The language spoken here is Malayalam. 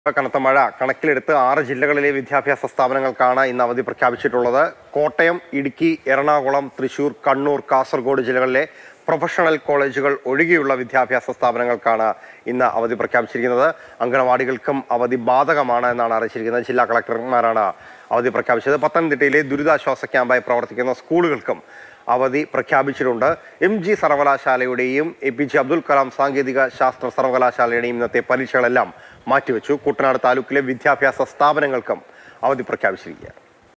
കനത്ത മഴ കണക്കിലെടുത്ത് ആറ് ജില്ലകളിലെ വിദ്യാഭ്യാസ സ്ഥാപനങ്ങൾക്കാണ് ഇന്ന് അവധി പ്രഖ്യാപിച്ചിട്ടുള്ളത് കോട്ടയം ഇടുക്കി എറണാകുളം തൃശൂർ കണ്ണൂർ കാസർഗോഡ് ജില്ലകളിലെ പ്രൊഫഷണൽ കോളേജുകൾ ഒഴികെയുള്ള വിദ്യാഭ്യാസ സ്ഥാപനങ്ങൾക്കാണ് ഇന്ന് അവധി പ്രഖ്യാപിച്ചിരിക്കുന്നത് അംഗനവാടികൾക്കും അവധി ബാധകമാണ് എന്നാണ് അറിയിച്ചിരിക്കുന്നത് ജില്ലാ കളക്ടർമാരാണ് അവധി പ്രഖ്യാപിച്ചത് പത്തനംതിട്ടയിലെ ദുരിതാശ്വാസ ക്യാമ്പായി പ്രവർത്തിക്കുന്ന സ്കൂളുകൾക്കും അവധി പ്രഖ്യാപിച്ചിട്ടുണ്ട് എം ജി സർവകലാശാലയുടെയും A P J Abdul Kalam സാങ്കേതിക ശാസ്ത്ര സർവകലാശാലയുടെയും ഇന്നത്തെ പരീക്ഷകളെല്ലാം മാറ്റിവെച്ചു കുട്ടനാട് താലൂക്കിലെ വിദ്യാഭ്യാസ സ്ഥാപനങ്ങൾക്കും അവധി പ്രഖ്യാപിച്ചിരിക്കുകയാണ്